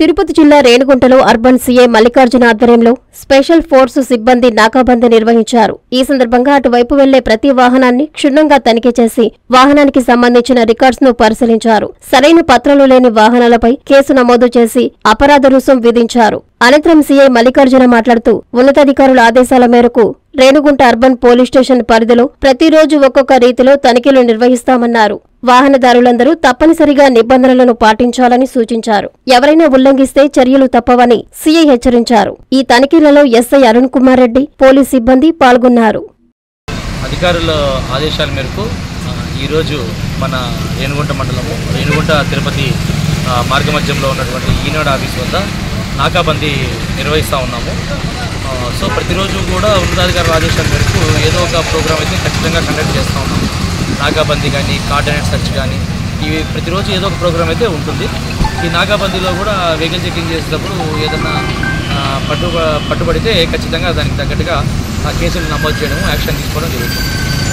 తిరుపతి జిల్లా రేణిగుంటలో urban CI Mallikarjuna ఆధ్వర్యంలో special force సిబ్బంది నాకాబందీ నిర్వహించారు ఈ సందర్భంగా అటువైపు వెళ్లే ప్రతి వాహనాన్ని క్షుణ్ణంగా తనిఖీ చేసి వాహనానికి సంబంధించిన రికార్డ్స్ ను పరిశీలించారు సరైన పత్రాలు లేని వాహనాలపై కేసు నమోదు చేసి అపరాధ రుసుం విధించారు అనంతరం సీఐ మల్లికార్జున మాట్లాడుతూ ఉన్నతాధికారుల ఆదేశాల మేరకు రేణుగుంట అర్బన్ పోలీస్ స్టేషన్ పరిధిలో ప్రతిరోజు ఒక్కొక్క రీతిలో తనిఖీలు నిర్వహిస్తామన్నారు వాహనదారులందరూ తప్పనిసరిగా నిబంధనలను పాటించాలని సూచించారు ఎవరైనా ఉల్లంఘిస్తే చర్యలు తప్పవని సీఐ హెచ్చరించారు ఈ తనిఖీలలో ఎస్ఐ అరుణ్ కుమార్ రెడ్డి పోలీస్ సిబ్బంది పాల్గొన్నారు అధికారుల ఆదేశాల మేరకు ఆ, ఈరోజు మన రేణుగుంట మండలము రేణుగుంట తిరుపతి ఆ, మార్గమధ్యంలో ఉన్నటువంటి ఈనాడు ఆఫీస్ వద్ద నాకాబందీ నిర్వహిస్తూ ఉన్నాము ఆ, సో ప్రతిరోజు కూడా ఉన్నతాధికారుల ఆదేశాల మేరకు ఏదో ఒక ప్రోగ్రామ్ అయితే ఖచ్చితంగా కండక్ట్ చేస్తూ ఉన్నాము నాకాబందీ కానీ కార్డినేట్ సెర్చ్ కానీ ఇవి ప్రతిరోజు ఏదో ఒక ప్రోగ్రామ్ అయితే ఉంటుంది ఈ నాకాబందీలో కూడా వెహికల్ చెకింగ్ చేసేటప్పుడు ఏదన్నా ఆ, పట్టు పట్టుబడితే ఖచ్చితంగా దానికి తగ్గట్టుగా ఆ కేసులు నమోదు చేయడం యాక్షన్ తీసుకోవడం జరుగుతుంది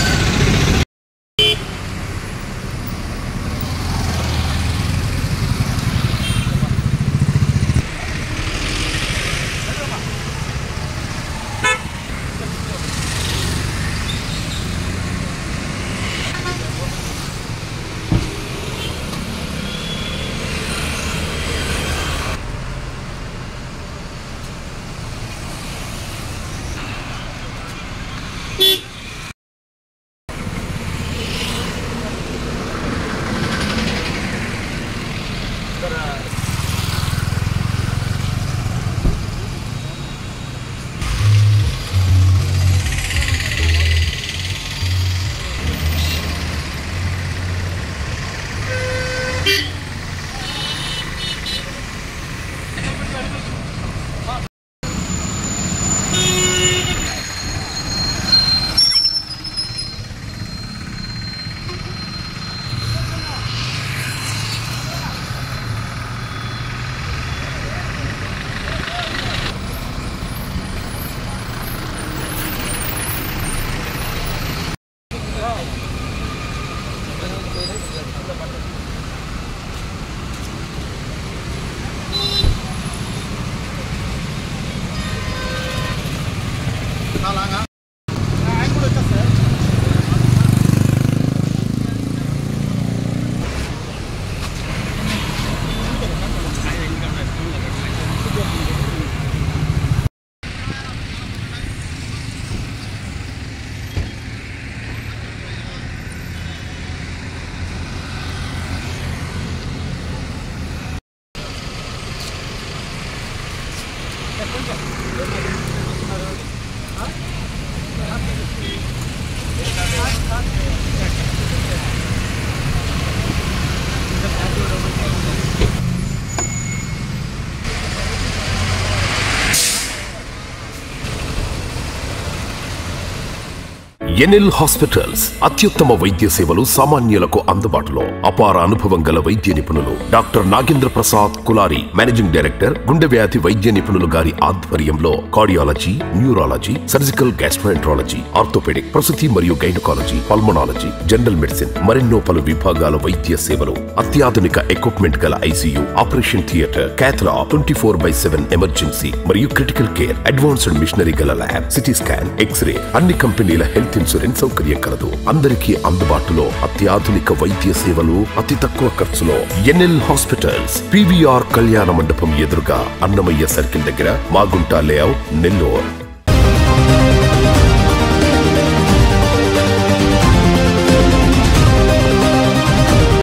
ఎన్ఎల్ హాస్పిటల్స్ అత్యుత్తమ వైద్య సేవలు సామాన్యులకు అందుబాటులో అపార అనుభవం గల వైద్య నిపుణులు doctor Nagendra Prasad Kulari managing director గుండె వ్యాధి వైద్య నిపుణులు గారి ఆధ్వర్యంలో cardiology neurology surgical gastroenterology orthopedic ప్రసూతి మరియు గైనకాలజీ పల్మనాలజీ జనరల్ మెడిసిన్ మరెన్నో పలు విభాగాల వైద్య సేవలు అత్యాధునిక ఎక్విప్మెంట్ గల ICU operation theatre cath lab twenty four by seven emergency మరియు క్రిటికల్ కేర్ అడ్వాన్స్డ్ మిషనరీ గల ల్యాబ్ సిటీ స్కాన్ ఎక్స్రే అన్ని కంపెనీల హెల్త్ ఇన్సూరెన్స్ సౌకర్యం కలదు అందరికీ అందుబాటులో అత్యాధునిక వైద్య సేవలు అతి తక్కువ ఖర్చులో ఎన్ఎల్ హాస్పిటల్స్ పివిఆర్ కళ్యాణ మండపం ఎదురుగా అన్నమయ్య సర్కిల్ దగ్గర మాగుంట లేఅవుట్ నెల్లూరు